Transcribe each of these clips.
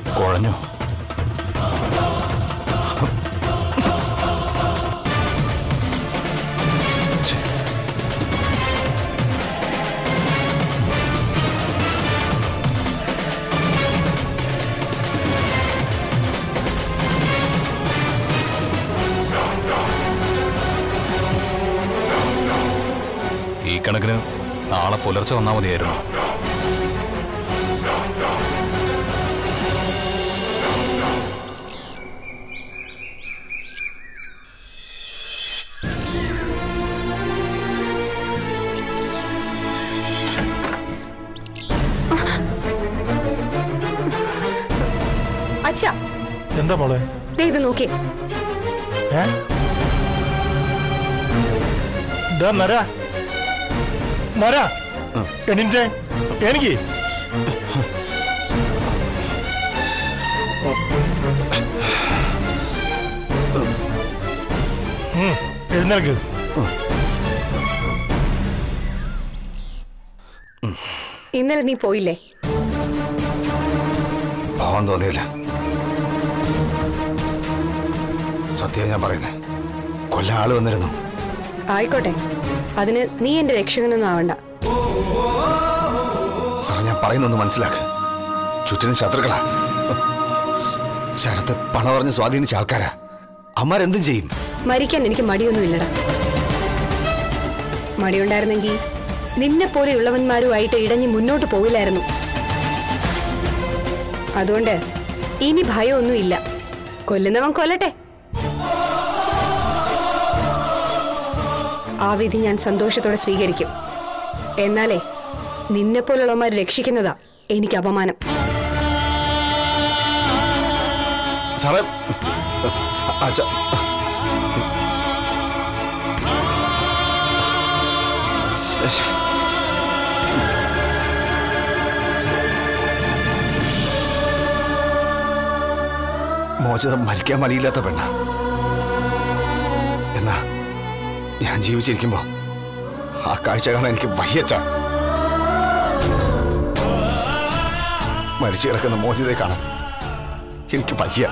കുഴഞ്ഞു ഛെ. ഈ കണക്കിന് നാളെ പുലർച്ചെ വന്നാൽ മതിയായിരുന്നു അച്ഛാ എന്താ മോളെ ദേ ഇത് നോക്കി ഏ ദാ നര നര എണീറ്റേ എനിക്ക് ഉം, എഴുന്നേൽക്ക് ഇന്നലെ നീ പോയില്ലേ പാവം തോന്നിയില്ല സത്യം ഞാൻ പറയുന്നേ കൊല്ലാൻ ആള് വന്നിരുന്നു ആയിക്കോട്ടെ അതിന് നീ എന്റെ രക്ഷകനൊന്നും ആവണ്ട സാറേ ഞാൻ പറയുന്നൊന്ന് മനസ്സിലാക്ക് ചുറ്റിനും ശത്രുക്കളാ ശരത്തെ പണം പറഞ്ഞ് സ്വാധീനിച്ച ആൾക്കാരാ അമ്മാരെന്തും ചെയ്യും മരിക്കാൻ എനിക്ക് മടിയൊന്നുമില്ലടാ മടിയുണ്ടായിരുന്നെങ്കിൽ നിന്നെ പോലെയുള്ളവന്മാരുമായിട്ട് ഇടഞ്ഞ് മുന്നോട്ട് പോവില്ലായിരുന്നു അതുകൊണ്ട് ഇനി ഭയമൊന്നുമില്ല കൊല്ലുന്നവൻ കൊല്ലട്ടെ ആ വിധി ഞാൻ സന്തോഷത്തോടെ സ്വീകരിക്കും എന്നാലേ നിന്നെ പോലുള്ളവന്മാർ രക്ഷിക്കുന്നതാ എനിക്ക് അപമാനം സാറേ അച്ഛ മോചിതം മരിക്കാൻ മടിയില്ലാത്ത പെണ്ണ എന്നാ ഞാൻ ജീവിച്ചിരിക്കുമ്പോ ആ കാഴ്ച കാണാൻ എനിക്ക് വയ്യച്ച മരിച്ചു കിടക്കുന്ന മോചിതയെ കാണാൻ എനിക്ക് വയ്യ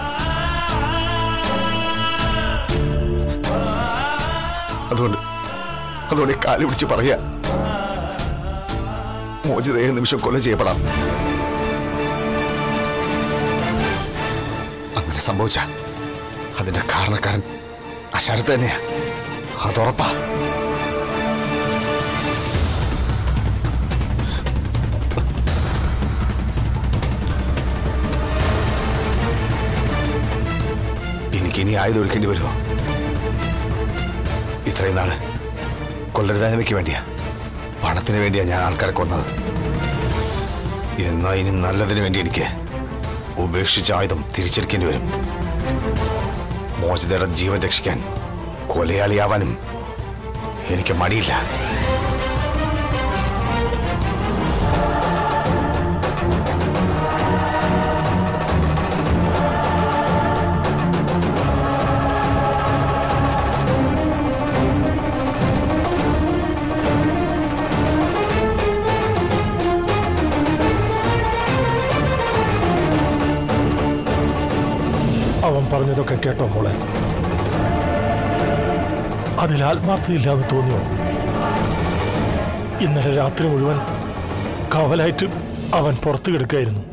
അതുകൊണ്ട് അതുകൊണ്ട് ഈ കാല് പിടിച്ച് പറയാ മോചിതയെ നിമിഷം കൊല ചെയ്യപ്പെടാം അങ്ങനെ സംഭവിച്ച അതിന്റെ കാരണക്കാരൻ അശരത്ത് തന്നെയാ അതുറപ്പാ എനിക്കിനി ആയുധൊരുക്കേണ്ടി വരുമോ ഇത്രയും നാള് കൊല്ലരുതായ്മയ്ക്ക് വേണ്ടിയാ പണത്തിന് വേണ്ടിയാ ഞാൻ ആൾക്കാരെ കൊന്നത് എന്നാ ഇനി നല്ലതിന് വേണ്ടി എനിക്ക് ഉപേക്ഷിച്ച ആയുധം തിരിച്ചെടുക്കേണ്ടി വരും മോചിതയുടെ ജീവൻ രക്ഷിക്കാൻ കൊലയാളിയാവാനും എനിക്ക് മടിയില്ല അവൻ പറഞ്ഞതൊക്കെ കേട്ടോ മോളെ അതിൽ ആത്മാർത്ഥതയില്ലാന്ന് തോന്നിയോ ഇന്നലെ രാത്രി മുഴുവൻ കവലായിട്ട് അവൻ പുറത്തു കിടക്കായിരുന്നു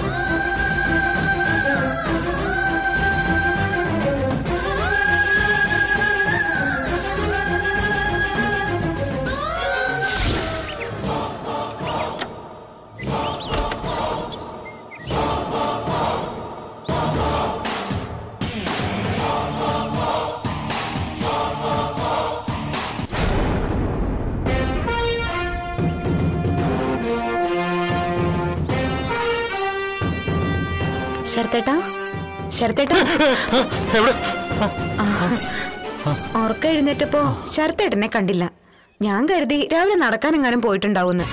ശരത്തേട്ടാ ശരത്തേട്ടാ ഉറക്കം എഴുന്നേറ്റപ്പോ ശരത്തേട്ടനെ കണ്ടില്ല ഞാൻ കരുതി രാവിലെ നടക്കാനെങ്ങാനും പോയിട്ടുണ്ടാവുന്ന്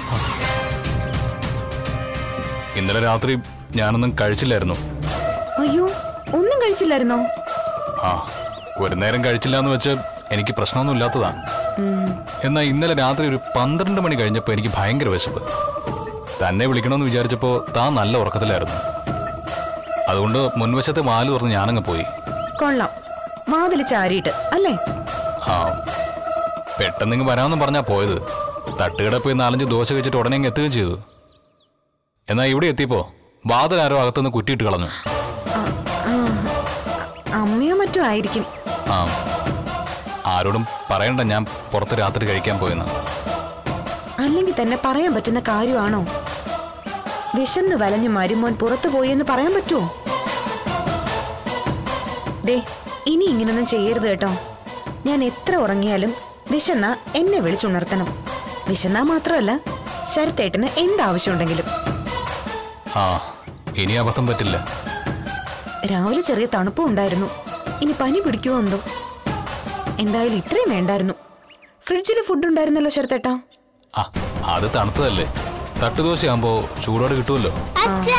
ഇന്നലെ രാത്രി ഞാനൊന്നും കഴിച്ചില്ലായിരുന്നു അയ്യോ ഒന്നും കഴിച്ചില്ലായിരുന്നോ ആ ഒരു നേരം കഴിച്ചില്ല എന്ന് വെച്ച് എനിക്ക് പ്രശ്നമൊന്നും ഇല്ലാത്തതാ എന്നാൽ ഇന്നലെ രാത്രി ഒരു പന്ത്രണ്ട് മണി കഴിഞ്ഞപ്പോൾ എനിക്ക് ഭയങ്കര വിശപ്പ് തന്നെ വിളിക്കണമെന്ന് വിചാരിച്ചപ്പോൾ താൻ നല്ല ഉറക്കത്തിലായിരുന്നു അതുകൊണ്ട് മുൻവശത്തെ വാല് തുറന്ന് ഞാനങ്ങ് പോയി കൊള്ളാം വാതിൽ ചാരിയിട്ട് അല്ലേ ആ പെട്ടെന്ന് ഇങ്ങ് വരാമെന്ന് പറഞ്ഞാ പോയത് തട്ടുകട പോയി നാലഞ്ച് ദോശ കഴിച്ചിട്ട് ഉടനെ ഇങ്ങ് എത്തുകയും ചെയ്തു എന്നാ ഇവിടെ എത്തിയപ്പോ വാതിലാരോ അകത്തുനിന്ന് കുറ്റിയിട്ട് കളഞ്ഞു അമ്മയോ മറ്റോ ആയിരിക്കും ആ ആരോടും പറയണ്ട ഞാൻ പുറത്ത് രാത്രി കഴിക്കാൻ പോയെന്ന് അല്ലെങ്കിൽ തന്നെ പറയാൻ പറ്റുന്ന കാര്യമാണോ വിശന്ന് വലഞ്ഞ് മരുമോൻ പുറത്തു പോയി എന്ന് പറയാൻ പറ്റുമോ ദേ ഇനി ഇങ്ങനൊന്നും ചെയ്യരുത് കേട്ടോ ഞാൻ എത്ര ഉറങ്ങിയാലും വിശന്ന എന്നെ വിളിച്ചുണർത്തണം വിശന്നാ മാത്രമല്ല ശരത്തേട്ടന് എന്താവശ്യമുണ്ടെങ്കിലും ആ ഇനി അബദ്ധം പറ്റില്ല രാവിലെ ചെറിയ തണുപ്പും ഉണ്ടായിരുന്നു ഇനി പനി പിടിക്കുമോ എന്തോ എന്തായാലും ഇത്രയും വേണ്ടായിരുന്നു ഫ്രിഡ്ജിൽ ഫുഡ് ഉണ്ടായിരുന്നല്ലോ ശരത്തേട്ടാ ആ അത് തണുത്തതല്ലേ തട്ടുദോശയാകുമ്പോ ചൂടോടെ കിട്ടുമല്ലോ അച്ഛാ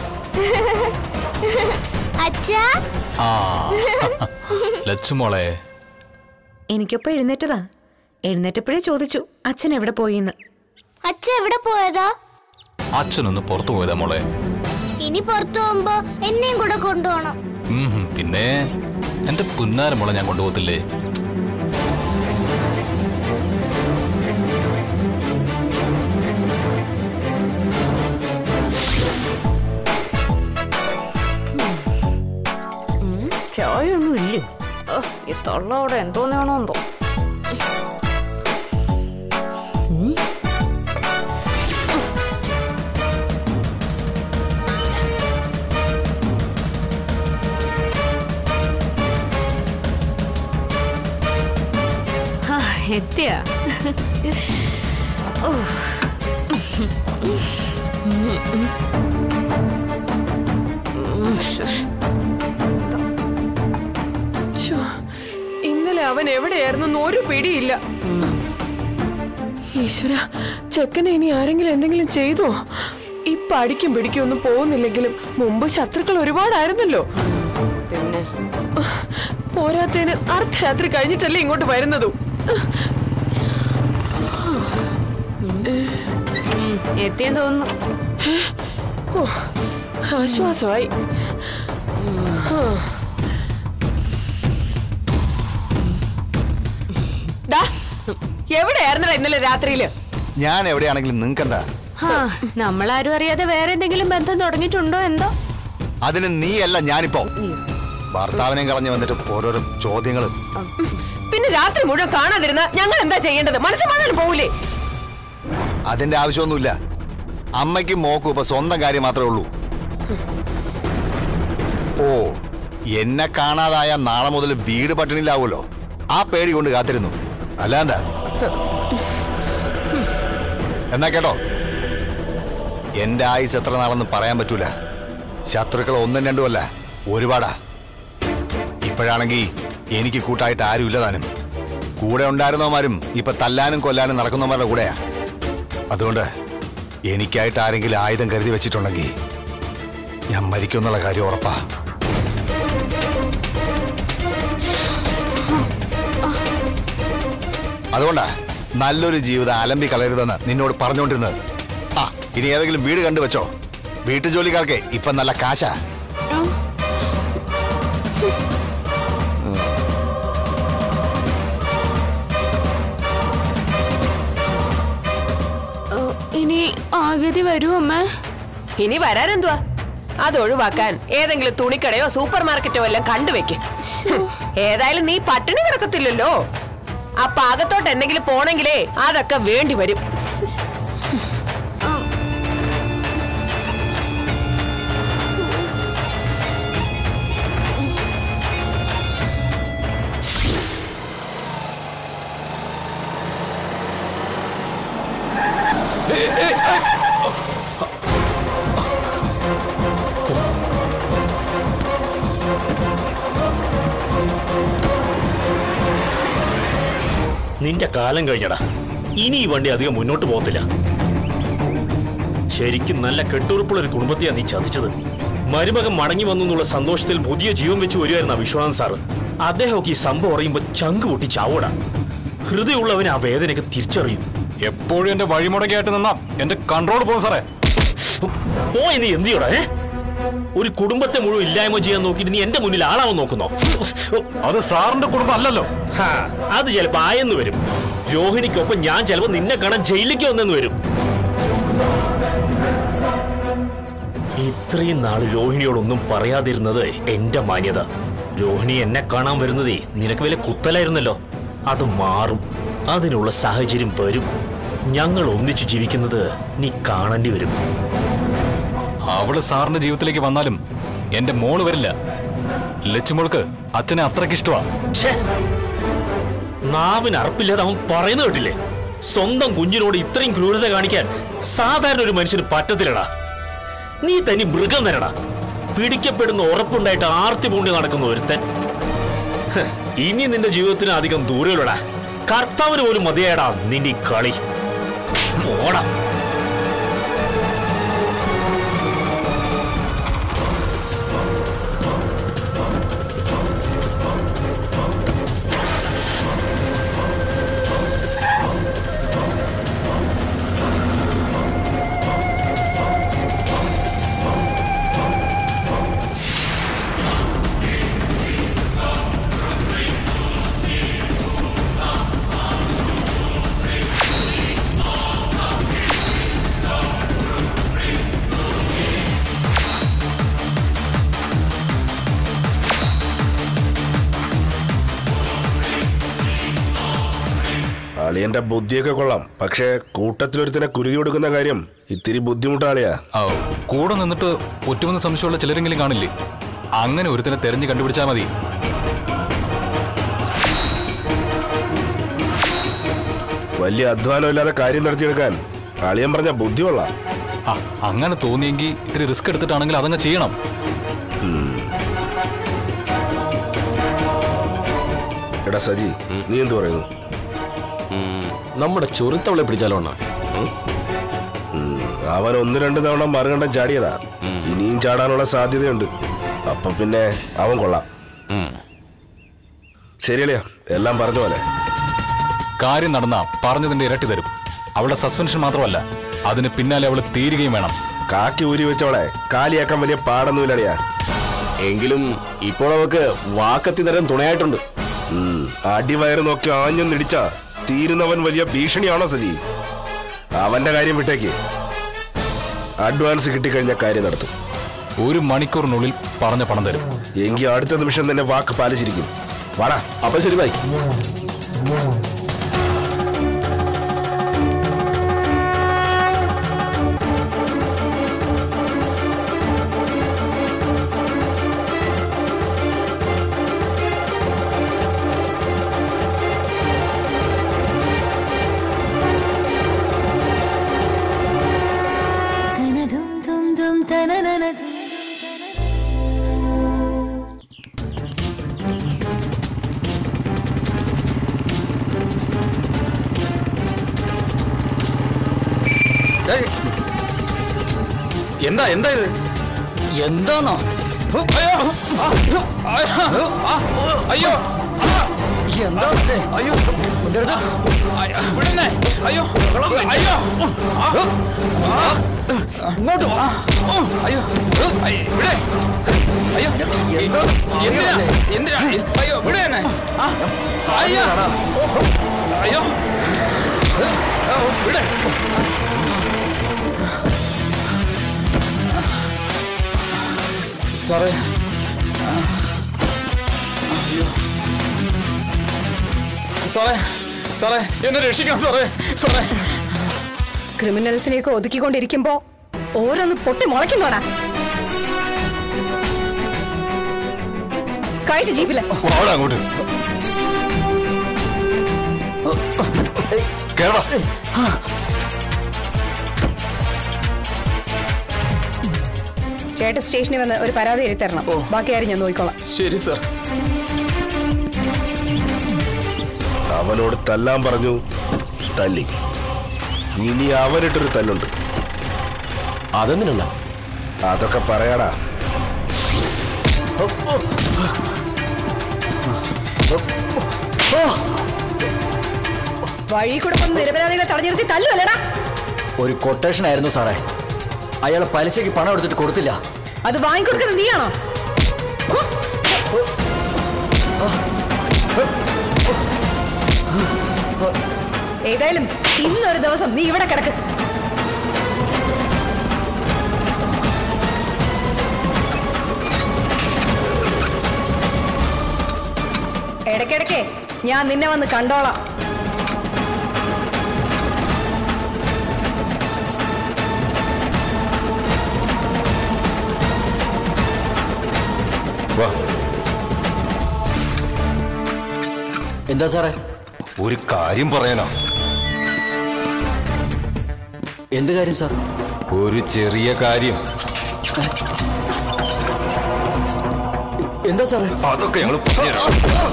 അച്ഛാ ആ ലച്ചുമോളെ എനിക്കൊപ്പം എഴുന്നേറ്റതാ എഴുന്നേറ്റപ്പോഴേ ചോദിച്ചു അച്ഛൻ എവിടെ പോയിന്ന് അച്ഛ എവിടെ പോയതാ അച്ഛനൊന്ന് പുറത്തു പോയതാ മോളെ ഇനി പുറത്തു പോകുമ്പോ എന്നെയും കൂടെ കൊണ്ടുപോകണം ഉം, ഹും, പിന്നെ എന്റെ പുന്നാര മോളെ ഞാൻ കൊണ്ടുപോകത്തില്ലേ ചായൊന്നും ഇല്ലേ ഈ തൊള്ള അവിടെ എന്തോന്നാണോ എന്തോ എത്തിയ ശ്ശോ, ഇന്നലെ അവൻ എവിടെയായിരുന്നു ഒരു പിടിയില്ല ഈശ്വര ചെക്കനെ ഇനി ആരെങ്കിലും എന്തെങ്കിലും ചെയ്തോ ഇപ്പൊ അടിക്കും പിടിക്കും ഒന്നും പോകുന്നില്ലെങ്കിലും മുമ്പ് ശത്രുക്കൾ ഒരുപാടായിരുന്നല്ലോ പിന്നെ പോരാത്തതിന് അർദ്ധരാത്രി കഴിഞ്ഞിട്ടല്ലേ ഇങ്ങോട്ട് വരുന്നതും എത്തിയെന്ന് തോന്നുന്നു ഓ, ആശ്വാസമായി ഡാ, എവിടെയായിരുന്നടാ ഇന്നലെ രാത്രിയില് ഞാൻ എവിടെയാണെങ്കിലും നിങ്ങൾക്കെന്താ ആ നമ്മളാരും അറിയാതെ വേറെ എന്തെങ്കിലും ബന്ധം തുടങ്ങിയിട്ടുണ്ടോ എന്തോ അതിന് നീയല്ല ഞാനിപ്പോ ഭർത്താവിനെയും കളഞ്ഞു വന്നിട്ട് ഓരോരോ ചോദ്യങ്ങൾ പിന്നെ രാത്രി മുഴുവൻ കാണാതിരുന്ന ഞങ്ങൾ എന്താ ചെയ്യേണ്ടത് മനസ്സമാധാനം പോവില്ലേ അതിന്റെ ആവശ്യമൊന്നുമില്ല അമ്മയ്ക്കും മോക്കും ഇപ്പൊ സ്വന്തം കാര്യം മാത്രമേ ഉള്ളൂ ഓ എന്നെ കാണാതായ നാളെ മുതൽ വീട് പട്ടിണിയിലാവുമല്ലോ ആ പേടി കൊണ്ട് കാത്തിരുന്നു അല്ലാന്താ എന്നാ കേട്ടോ എന്റെ ആയുസ് എത്ര നാളെന്ന് പറയാൻ പറ്റൂല ശത്രുക്കൾ ഒന്നും രണ്ടും അല്ല ഒരുപാടാ ഇപ്പോഴാണെങ്കിൽ എനിക്ക് കൂട്ടായിട്ട് ആരുമില്ല താനും കൂടെ ഉണ്ടായിരുന്നവന്മാരും ഇപ്പൊ തല്ലാനും കൊല്ലാനും നടക്കുന്നവന്മാരുടെ കൂടെയാ അതുകൊണ്ട് എനിക്കായിട്ട് ആരെങ്കിലും ആയുധം കരുതി വെച്ചിട്ടുണ്ടെങ്കിൽ ഞാൻ മരിക്കുമെന്നുള്ള കാര്യം ഉറപ്പാ അതുകൊണ്ടാ നല്ലൊരു ജീവിതം അലമ്പി കളയരുതെന്ന് നിന്നോട് പറഞ്ഞുകൊണ്ടിരുന്നത് ആ ഇനി ഏതെങ്കിലും വീട് കണ്ടുവച്ചോ വീട്ടു ജോലിക്കാർക്ക് ഇപ്പൊ നല്ല കാശാ ഇനി ആഗതി വരൂ അമ്മ ഇനി വരാനെന്തുവാ അത് ഒഴിവാക്കാൻ ഏതെങ്കിലും തുണിക്കടയോ സൂപ്പർ മാർക്കറ്റോ എല്ലാം കണ്ടുവെക്ക് ഏതായാലും നീ പട്ടിണി കിടക്കത്തില്ലല്ലോ ആ പാകത്തോട്ട് എന്തെങ്കിലും പോണെങ്കിലേ അതൊക്കെ വേണ്ടി വരും നിന്റെ കാലം കഴിഞ്ഞടാ ഇനി ഈ വണ്ടി അധികം മുന്നോട്ട് പോകത്തില്ല ശരിക്കും നല്ല കെട്ടുറപ്പുള്ള ഒരു കുടുംബത്തെയാ നീ ചതിച്ചത് മരുമകൻ മടങ്ങി വന്നു എന്നുള്ള സന്തോഷത്തിൽ പുതിയ ജീവൻ വെച്ച് വരുമായിരുന്നു ആ വിശ്വാസം സാറ് അദ്ദേഹമൊക്കെ ഈ സംഭവം അറിയുമ്പോൾ ചങ്ക് പൊട്ടി ചാവോടാ ഹൃദയമുള്ളവന് ആ വേദനയൊക്കെ തിരിച്ചറിയും എപ്പോഴും എന്റെ വഴിമുടക്കായിട്ട് നിന്നാ എന്റെ കൺട്രോൾ പോകും സാറേ പോയി നീ എന്തിയോടാ ഏ ഒരു കുടുംബത്തെ മുഴുവൻ ഇല്ലായ്മ ചെയ്യാൻ നോക്കിയിട്ട് നീ എന്റെ മുന്നിൽ ആളാവാൻ നോക്കുന്നോ അത് സാറിന്റെ കുടുംബം അല്ലല്ലോ ഹാ, അത് ചിലപ്പോ ആയെന്ന് വരും രോഹിണിക്കൊപ്പം ഞാൻ ചിലപ്പോ നിന്നെ കാണാൻ ജയിലിലേക്ക് വന്നെന്ന് വരും ഇത്രയും നാൾ രോഹിണിയോടൊന്നും പറയാതിരുന്നത് എന്റെ മാന്യത രോഹിണി എന്നെ കാണാൻ വരുന്നതേ നിനക്ക് വലിയ കുത്തലായിരുന്നല്ലോ അത് മാറും അതിനുള്ള സാഹചര്യം വരും ഞങ്ങൾ ഒന്നിച്ചു ജീവിക്കുന്നത് നീ കാണേണ്ടി വരും അവള് സാറിന്റെ ജീവിതത്തിലേക്ക് വന്നാലും എന്റെ മോള് വരില്ല ലച്ചുമോൾക്ക് അച്ഛനെ അത്രയ്ക്ക് ഇഷ്ടമാ ഛേ! നാവിന് അറപ്പില്ലാതെ അവൻ പറയുന്നത് കേട്ടില്ലേ സ്വന്തം കുഞ്ഞിനോട് ഇത്രയും ക്രൂരത കാണിക്കാൻ സാധാരണ ഒരു മനുഷ്യന് പറ്റത്തില്ലടാ നീ തനി മൃഗം തരടാ പിടിക്കപ്പെടുന്ന ഉറപ്പുണ്ടായിട്ട് ആർത്തി പൂണ്ടി നടക്കുന്ന ഒരുത്തൻ ഹ്, ഇനി നിന്റെ ജീവിതത്തിന് അധികം ദൂരമില്ലടാ കർത്താവിന് പോലും മതിയായടാ നിന്റെ ഈ കളി പോടാ അളിയന്റെ ബുദ്ധിയൊക്കെ കൊള്ളാം പക്ഷേ കൂട്ടത്തിലൊരുത്തനെ കുരുതി കൊടുക്കുന്ന കാര്യം ഇത്തിരി ബുദ്ധിമുട്ടാളിയാ ആ, കൂടെ നിന്നിട്ട് ഒറ്റുമെന്ന് സംശയമുള്ള ചിലരെങ്കിലും കാണില്ലേ അങ്ങനെ ഒരുത്തിനെ തെരഞ്ഞു കണ്ടുപിടിച്ചാൽ മതി വലിയ അധ്വാനമില്ലാതെ കാര്യം നടത്തിയെടുക്കാൻ അളിയൻ പറഞ്ഞ ബുദ്ധി കൊള്ളാം ആ അങ്ങനെ തോന്നിയെങ്കിൽ ഇത്തിരി റിസ്ക് എടുത്തിട്ടാണെങ്കിൽ അതങ്ങ് ചെയ്യണം എടാ സജി നീ എന്ത് പറയുന്നു നമ്മുടെ ചൊറുത്തവളെ പിടിച്ചാലോ അണ്ണാ ഉം? അവൻ ഒന്ന് രണ്ട് തവണ മറുകണ്ഠം ചാടിയതാ ഇനിയും ചാടാനുള്ള സാധ്യതയുണ്ട് അപ്പൊ പിന്നെ അവൻ കൊള്ളാം ശരിയല്ലയോ എല്ലാം പറഞ്ഞ പോലെ കാര്യം നടന്ന പറഞ്ഞതിന്റെ ഇരട്ടി തരും അവളുടെ സസ്പെൻഷൻ മാത്രമല്ല അതിന് പിന്നാലെ അവൾ തീരുകയും വേണം കാക്കി ഊരി വെച്ചവളെ കാലിയാക്കാൻ വലിയ പാടൊന്നുമില്ലടിയാ എങ്കിലും ഇപ്പോൾ അവക്ക് വാക്കത്തി തരം തുണയായിട്ടുണ്ട് ഉം, അടിവയറ് നോക്കി ആഞ്ഞു നിടിച്ച തീരുന്നവൻ വലിയ ഭീഷണിയാണോ സജി അവന്റെ കാര്യം വിട്ടേക്ക് അഡ്വാൻസ് കിട്ടിക്കഴിഞ്ഞ കാര്യം നടത്തും ഒരു മണിക്കൂറിനുള്ളിൽ പറഞ്ഞ പണം തരും എങ്കിൽ അടുത്ത നിമിഷം തന്നെ വാക്ക് പാലിച്ചിരിക്കും വാടാ അപ്പൊ ശരി ബൈ എന്താ എന്താ ഇത് എന്താന്നോ അയ്യോ എന്താന്നല്ലേ അയ്യോ വിടരുത്. വിടുന്നേ അയ്യോ അയ്യോ ഇങ്ങോട്ട് വാ അയ്യോ വിടെ അയ്യോ എന്തോ എന്തിനാ എന്തിനാ അയ്യോ വിടെ എന്നെ അയ്യോ അയ്യോ വിടെ സാറേ സാറേ സാറേ എന്നെ രക്ഷിക്കണം സാറേ സാറേ ക്രിമിനൽസിനെയൊക്കെ ഒതുക്കിക്കൊണ്ടിരിക്കുമ്പോ ഓരോന്ന് പൊട്ടി മുളയ്ക്കുന്നോടാ കയറ്റ് ജീപ്പില് അവിടെ അങ്ങോട്ട് കേരള ചേട്ടൻ സ്റ്റേഷനിൽ വന്ന് ഒരു പരാതി എഴുതി തരണം ബാക്കി കാര്യം ഞാൻ നോക്കിക്കോളാം ശരി സാർ അവനോട് തല്ലാൻ പറഞ്ഞു തല്ലി ഇനി അവനിട്ടൊരു തല്ലുണ്ട് അതെന്തിനല്ല അതൊക്കെ പറയാടാ വഴി കൂടെ വന്ന് നിരപരാധികളെ തടഞ്ഞു നിർത്തി തല്ലുവല്ലടാ ഒരു കൊട്ടേഷൻ ആയിരുന്നു സാറേ അയാൾ പലിശയ്ക്ക് പണം എടുത്തിട്ട് കൊടുത്തില്ല അത് വാങ്ങിക്കൊടുക്കുന്നത് നീയാണോ ഏതായാലും ഇന്നൊരു ദിവസം നീ ഇവിടെ കിടക്ക് ഇടയ്ക്കിടയ്ക്ക് ഞാൻ നിന്നെ വന്ന് കണ്ടോളാം വാ എന്താ സാറേ ഒരു കാര്യം പറയാനോ എന്ത് കാര്യം സാർ ഒരു ചെറിയ കാര്യം എന്താ സാറേ അതൊക്കെ ഞങ്ങൾ പറഞ്ഞുതരാം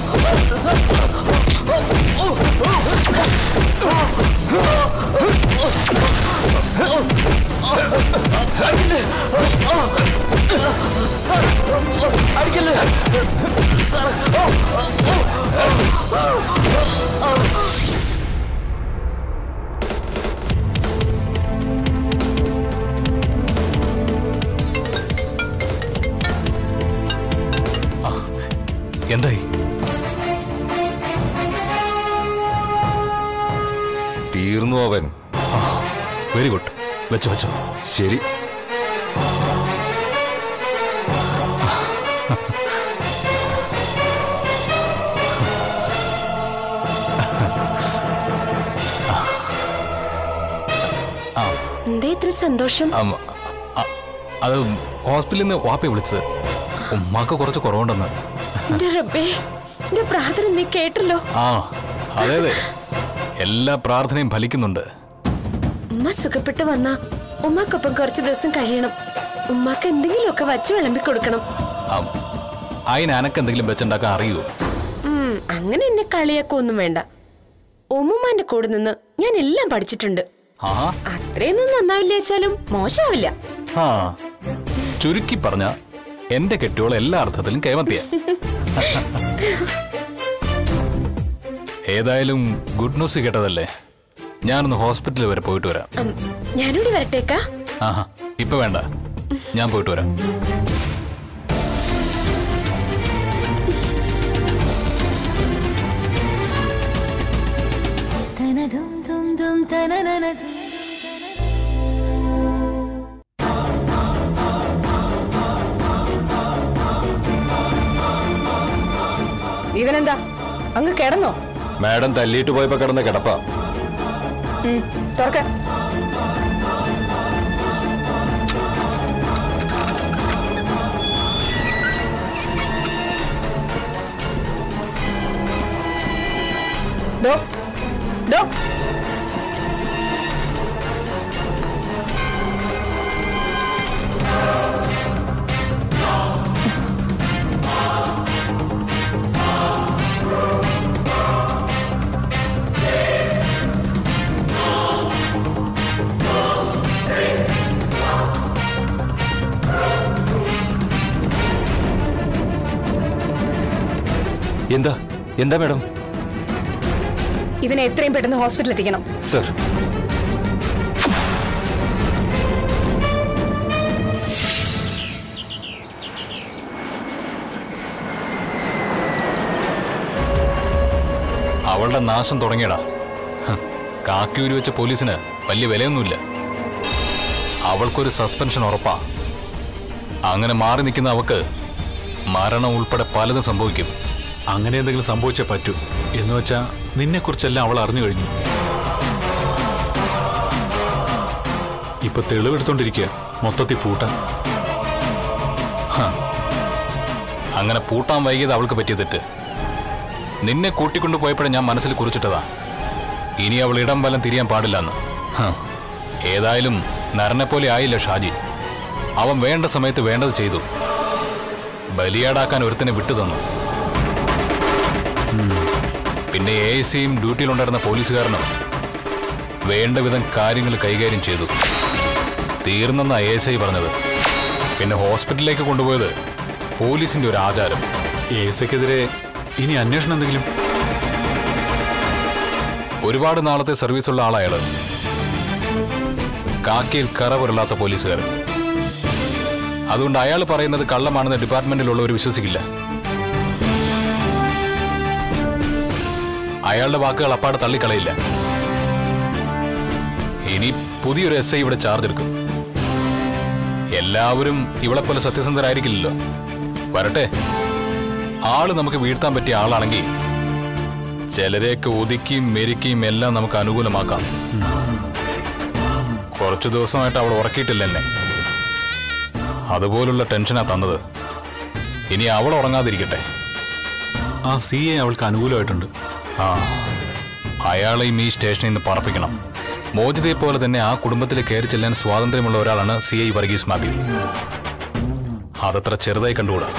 അടിക്കല്ലേ എന്തായി തീർന്നു അവൻ വെരി ഗുഡ് വെച്ചോ വെച്ചോ ശരി എന്താ ഇത്ര സന്തോഷം അം, അ- അത് ഹോസ്പിറ്റലിൽ നിന്ന് വാപ്പയെ വിളിച്ചത് ഉമ്മാക്ക് കുറച്ച് കുറവുണ്ടെന്ന് എന്റെ റബ്ബേ എന്റെ പ്രാർത്ഥന നീ കേട്ടല്ലോ ആ അതെ അതെ എല്ലാ പ്രാർത്ഥനയും ഫലിക്കുന്നുണ്ട് ഉമ്മ സുഖപ്പെട്ട് വന്ന ഉമ്മക്കൊപ്പം കുറച്ച് ദിവസം കഴിയണം ഉമ്മക്ക് എന്തെങ്കിലുമൊക്കെ വച്ച് വിളമ്പി കൊടുക്കണം ആ, അതിന് അനക്ക് എന്തെങ്കിലും വെച്ചുണ്ടാക്കാൻ അറിയുമോ ഉം, അങ്ങനെ എന്നെ കളിയാക്കൊന്നും വേണ്ട ഉമ്മുമാന്റെ കൂടെ നിന്ന് ഞാൻ എല്ലാം പഠിച്ചിട്ടുണ്ട് ആ അത്രയൊന്നും നന്നാവില്ല വെച്ചാലും മോശമാവില്ല ആ ചുരുക്കി പറഞ്ഞ എന്റെ കെട്ടിയോൾ എല്ലാ അർത്ഥത്തിലും കേമത്തിയ ഏതായാലും ഗുഡ് ന്യൂസ് കേട്ടതല്ലേ ഞാനൊന്ന് ഹോസ്പിറ്റലിൽ വരെ പോയിട്ട് വരാം ഉം, ഞാനിവിടെ വരട്ടേക്കാ ആഹാ ഇപ്പൊ വേണ്ട ഞാൻ പോയിട്ട് വരാം ഇവനെന്താ അങ്ങ് കിടന്നോ മാഡം തല്ലിയിട്ട് പോയപ്പോ കിടന്ന കിടപ്പാ ഉം, തുറക്ക ഡോ ഡോ എന്താ എന്താ മാഡം ഇവനെ എത്രയും പെട്ടെന്ന് ഹോസ്പിറ്റലിൽ എത്തിക്കണം സർ അവളുടെ നാശം തുടങ്ങിയടാ ഹ്, കാക്കിയൂരി വെച്ച പോലീസിന് വലിയ വിലയൊന്നുമില്ല അവൾക്കൊരു സസ്പെൻഷൻ ഉറപ്പാ അങ്ങനെ മാറി നിൽക്കുന്ന അവക്ക് മരണം ഉൾപ്പെടെ പലതും സംഭവിക്കും അങ്ങനെ എന്തെങ്കിലും സംഭവിച്ചേ പറ്റൂ എന്ന് വെച്ചാ നിന്നെക്കുറിച്ചെല്ലാം അവൾ അറിഞ്ഞു കഴിഞ്ഞു ഇപ്പൊ തെളിവെടുത്തോണ്ടിരിക്കുക മൊത്തത്തിൽ പൂട്ടാൻ അങ്ങനെ പൂട്ടാൻ വൈകിയത് അവൾക്ക് പറ്റിയ തെറ്റ് നിന്നെ കൂട്ടിക്കൊണ്ടു പോയപ്പോഴേ ഞാൻ മനസ്സിൽ കുറിച്ചിട്ടതാ ഇനി അവൾ ഇടം വലം തിരിയാൻ പാടില്ലെന്ന് ഹ്. ഏതായാലും നരനെപ്പോലെ ആയില്ല ഷാജി അവൻ വേണ്ട സമയത്ത് വേണ്ടത് ചെയ്തു ബലിയാടാക്കാൻ ഒരുത്തനെ വിട്ടു തന്നു ഉം. പിന്നെ എ സിയും ഡ്യൂട്ടിയിലുണ്ടായിരുന്ന പോലീസുകാരനും വേണ്ട വിധം കാര്യങ്ങൾ കൈകാര്യം ചെയ്തു തീർന്നെന്ന എ എസ് ഐ പറഞ്ഞത് പിന്നെ ഹോസ്പിറ്റലിലേക്ക് കൊണ്ടുപോയത് പോലീസിന്റെ ഒരു ആചാരം ഏസയ്ക്കെതിരെ ഇനി അന്വേഷണം എന്തെങ്കിലും ഒരുപാട് നാളത്തെ സർവീസുള്ള ആളയാള് കാക്കയിൽ കറ പുരളാത്ത പോലീസുകാരൻ അതുകൊണ്ട് അയാൾ പറയുന്നത് കള്ളമാണെന്ന് ഡിപ്പാർട്ട്മെന്റിലുള്ളവർ വിശ്വസിക്കില്ല അയാളുടെ വാക്കുകൾ അപ്പാടെ തള്ളിക്കളയില്ല ഇനി പുതിയൊരു എസ് ഐ ഇവിടെ ചാർജ് എടുക്കും എല്ലാവരും ഇവളെ പോലെ സത്യസന്ധരായിരിക്കില്ലല്ലോ വരട്ടെ ആള് നമുക്ക് വീഴ്ത്താൻ പറ്റിയ ആളാണെങ്കിൽ ചിലരെയൊക്കെ ഒതുക്കിയും മെരുക്കിയും എല്ലാം നമുക്ക് അനുകൂലമാക്കാം കുറച്ചു ദിവസമായിട്ട് അവൾ ഉറക്കിയിട്ടില്ല എന്നെ അതുപോലുള്ള ടെൻഷനാ തന്നത് ഇനി അവൾ ഉറങ്ങാതിരിക്കട്ടെ ആ സി എ അവൾക്ക് അനുകൂലമായിട്ടുണ്ട് ആ അയാളെയും ഈ സ്റ്റേഷനിൽ നിന്ന് പറപ്പിക്കണം മോചിതയെ പോലെ തന്നെ ആ കുടുംബത്തിൽ കയറി ചെല്ലാൻ സ്വാതന്ത്ര്യമുള്ള ഒരാളാണ് സി ഐ വർഗീസ് മാത്യു അതത്ര ചെറുതായി കണ്ടുകൂടാ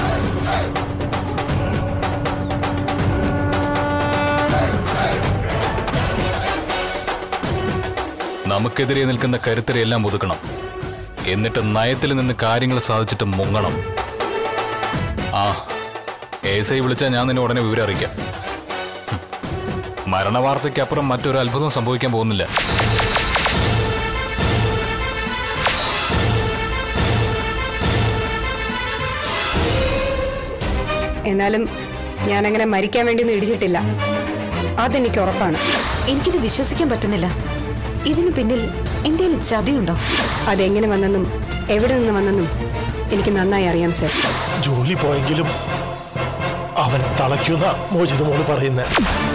നമുക്കെതിരെ നിൽക്കുന്ന കരുത്തരെയെല്ലാം ഒതുക്കണം എന്നിട്ട് നയത്തിൽ നിന്ന് കാര്യങ്ങൾ സാധിച്ചിട്ട് മുങ്ങണം ആ എസ് ഐ വിളിച്ചാൽ ഞാൻ നിന്നെ ഉടനെ വിവരം അറിയിക്കാം ഹും. മരണവാർത്തയ്ക്കപ്പുറം മറ്റൊരു അത്ഭുതം സംഭവിക്കാൻ പോകുന്നില്ല എന്നാലും ഞാനങ്ങനെ മരിക്കാൻ വേണ്ടിയൊന്നും ഇടിച്ചിട്ടില്ല അതെനിക്ക് ഉറപ്പാണ് എനിക്കിത് വിശ്വസിക്കാൻ പറ്റുന്നില്ല ഇതിന് പിന്നിൽ എന്തെങ്കിലും ചതിയുണ്ടോ അതെങ്ങനെ വന്നെന്നും എവിടെ നിന്ന് വന്നെന്നും എനിക്ക് നന്നായി അറിയാം സർ ജോലി പോയെങ്കിലും അവൻ തളയ്ക്കുന്ന മോചിത മോള് പറയുന്നത്